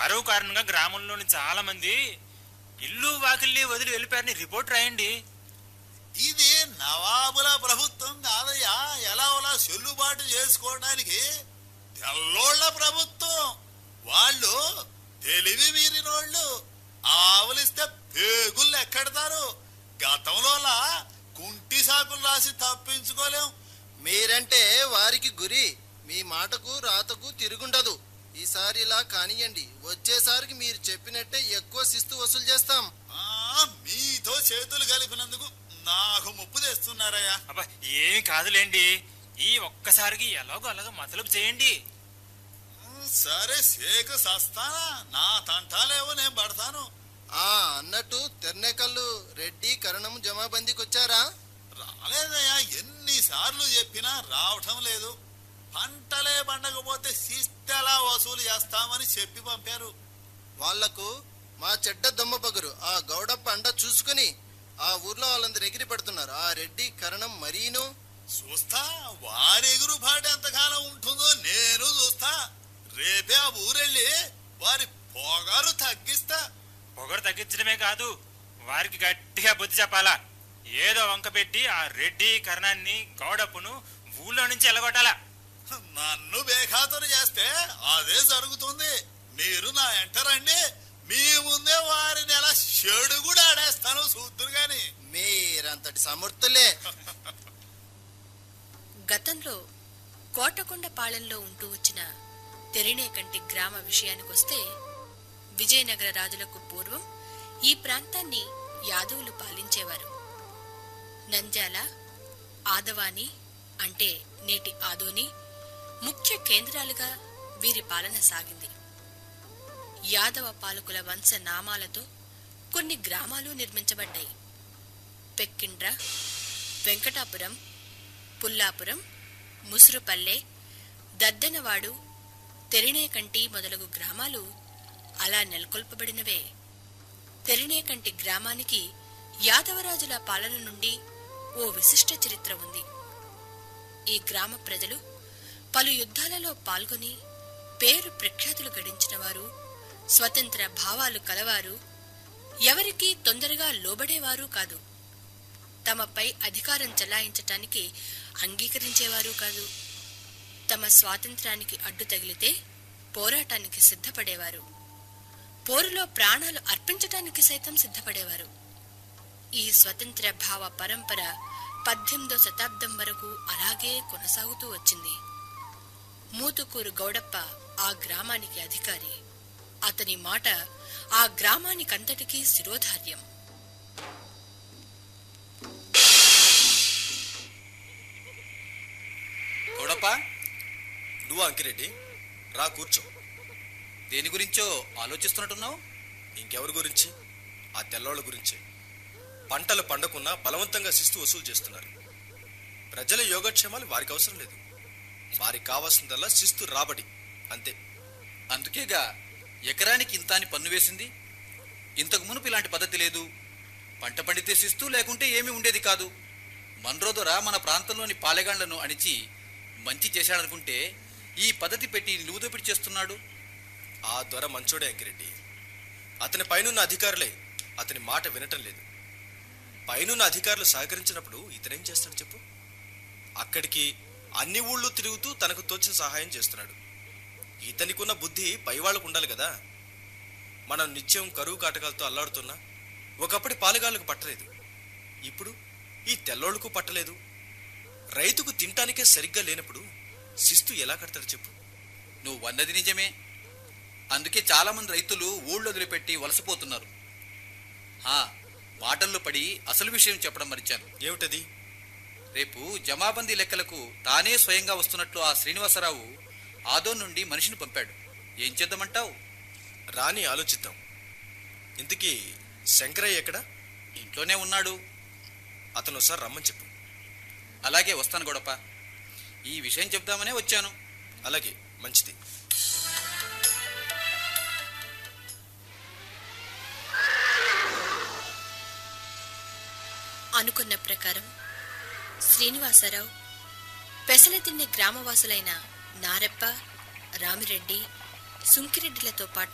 కరువు కారణంగా గ్రామంలోని చాలా మంది ఇల్లు వాకిల్లి వదిలి వెళ్ళిపోయారని రిపోర్ట్ రాయండి ఇది నవాబుల ప్రభుత్వం కాదయ్యా ఎలా అలా చెల్లుబాటు చేసుకోవడానికి తెల్లోళ్ళ ప్రభుత్వం వాళ్ళు తెలివి మీరినోళ్ళు ఆవులిస్తే పేగులు ఎక్కడతారు గతంలోలా కుంటి సాకులు రాసి తప్పించుకోలేం మీరంటే వారికి గురి మీ మాటకు రాతకు తిరుగుండదు ఈసారి ఇలా కానియండి వచ్చేసారికి మీరు చెప్పినట్టే ఎక్కువ శిస్తు వసూలు చేస్తాం ఆ, మీతో చేతులు కలిపినందుకు నాకు ముప్పు తెస్తున్నారయ్యా అబ్బా ఏమి కాదులేండి ఈ ఒక్కసారికి ఎలాగో అలాగో మతలబు చేయండి సరే సేక సస్తానా నా తంటాలేవో నేను పడతాను ఆ అన్నట్టు తెర్నేకల్లు రెడ్డి కరణం జమాబందీకి వచ్చారా రాలేదయ్యా ఎన్నిసార్లు చెప్పినా రావటం లేదు పంటలే పండకపోతే శిస్తెలా వసూలు చేస్తామని చెప్పి పంపారు వాళ్లకు మా చెడ్డ దొమ్మ పగురు ఆ గౌడప్ప అండ చూసుకుని ఆ ఊర్లో వాళ్ళందరూ ఎగిరి పడుతున్నారు ఆ రెడ్డి కరణం మరీను చూస్తా వారి ఎగురు పాట ఎంతకాలం ఉంటుందో నేను చూస్తా రేపే ఆ ఊరెళ్ళి వారి పొగారు తగ్గిస్తా పొగరు తగ్గించడమే కాదు వారికి గట్టిగా బుద్ధి చెప్పాలా ఏదో వంక పెట్టి ఆ రెడ్డి కర్ణాన్ని గౌడప్పును ఊళ్ళో నుంచి ఎలగొట్టాలా నన్ను బేఖాతరు చేస్తే అదే జరుగుతుంది మీరు నా ఎంటరండి మీ ముందే వారిని ఎలా చెడు కూడా ఆడేస్తాను చూద్దురు గాని మీరంతటి సమర్థులే గతంలో కోటకొండ పాలెంలో ఉంటూ వచ్చిన తెరినేకంటి గ్రామ విషయానికొస్తే విజయనగర రాజులకు పూర్వం ఈ ప్రాంతాన్ని యాదవులు పాలించేవారు నంద్యాల ఆదవాని అంటే నేటి ఆదోని ముఖ్య కేంద్రాలుగా వీరి పాలన సాగింది యాదవ పాలకుల వంశ నామాలతో కొన్ని గ్రామాలు నిర్మించబడ్డాయి పెక్కిండ్ర వెంకటాపురం పుల్లాపురం ముసురుపల్లె దద్దెనవాడు తెరినేకంటి మొదలగు గ్రామాలు అలా నెలకొల్పబడినవే తెరినేకంటి గ్రామానికి యాదవరాజుల పాలన నుండి ఓ విశిష్ట చరిత్ర ఉంది ఈ గ్రామ ప్రజలు పలు యుద్ధాలలో పాల్గొని పేరు ప్రఖ్యాతులు గడించిన వారు స్వతంత్ర భావాలు కలవారు ఎవరికీ తొందరగా లోబడేవారు కాదు తమపై అధికారం చెలాయించటానికి అంగీకరించేవారు కాదు తమ స్వాతంత్రానికి అడ్డు తగిలితే పోరాటానికి సిద్ధపడేవారు పోరులో ప్రాణాలు అర్పించటానికి సైతం సిద్ధపడేవారు ఈ స్వతంత్ర భావ పరంపర పద్దెనిమిదో శతాబ్దం వరకు అలాగే కొనసాగుతూ వచ్చింది మూతుకూరు గౌడప్ప ఆ గ్రామానికి అధికారి అతని మాట ఆ గ్రామానికంతటికీ శిరోధార్యం గౌడప్ప నువ్వు అంకిరెడ్డి రా కూర్చో దేని గురించో ఆలోచిస్తున్నట్టున్నావు ఇంకెవరి గురించి ఆ తెల్లోళ్ళ గురించే పంటలు పండకున్నా బలవంతంగా శిస్తు వసూలు చేస్తున్నారు ప్రజల యోగక్షేమాలు వారికి అవసరం లేదు వారికి కావాల్సిందల్లా శిస్తు రాబడి అంతే అందుకేగా ఎకరానికి ఇంత అని పన్ను వేసింది ఇంతకు మునుపు ఇలాంటి పద్ధతి లేదు పంట పండితే శిస్తూ లేకుంటే ఏమీ ఉండేది కాదు మన్రోదొర మన ప్రాంతంలోని పాలెగాండ్లను అణిచి మంచి చేశాడనుకుంటే ఈ పద్ధతి పెట్టి నిలువుదోపిడి చేస్తున్నాడు ఆ దొర మంచోడే అంకిరెడ్డి అతని పైనున్న అధికారులే అతని మాట వినటం లేదు పైనున్న అధికారులు సహకరించినప్పుడు ఇతనేం చేస్తాడు చెప్పు అక్కడికి అన్ని ఊళ్ళు తిరుగుతూ తనకు తోచిన సహాయం చేస్తున్నాడు ఇతనికున్న బుద్ధి పైవాళ్ళకు ఉండాలి కదా మనం నిత్యం కరువు కాటకాలతో అల్లాడుతున్నా ఒకప్పటి పాలగాళ్ళకు పట్టలేదు ఇప్పుడు ఈ తెల్లోళ్ళకు పట్టలేదు రైతుకు తినటానికే సరిగ్గా లేనప్పుడు శిస్తు ఎలా కడతాడు చెప్పు నువ్వు అన్నది నిజమే అందుకే చాలా మంది రైతులు ఊళ్ళో వదిలిపెట్టి వలసపోతున్నారు ఆ, మాటల్లో పడి అసలు విషయం చెప్పడం మరిచాను ఏమిటది రేపు జమాబందీ లెక్కలకు తానే స్వయంగా వస్తున్నట్లు ఆ శ్రీనివాసరావు ఆదో నుండి మనిషిని పంపాడు ఏం చేద్దామంటావు రాని ఆలోచిద్దాం ఇంతకీ శంకరయ్య ఎక్కడ ఇంట్లోనే ఉన్నాడు అతను ఒకసారి రమ్మని చెప్పు అలాగే వస్తాను గొడప ఈ విషయం చెప్దామనే వచ్చాను అలాగే మంచిది అనుకున్న ప్రకారం శ్రీనివాసరావు పెసల తిన్న గ్రామవాసులైన నారెప్ప రామిరెడ్డి సుంకిరెడ్డిలతో పాటు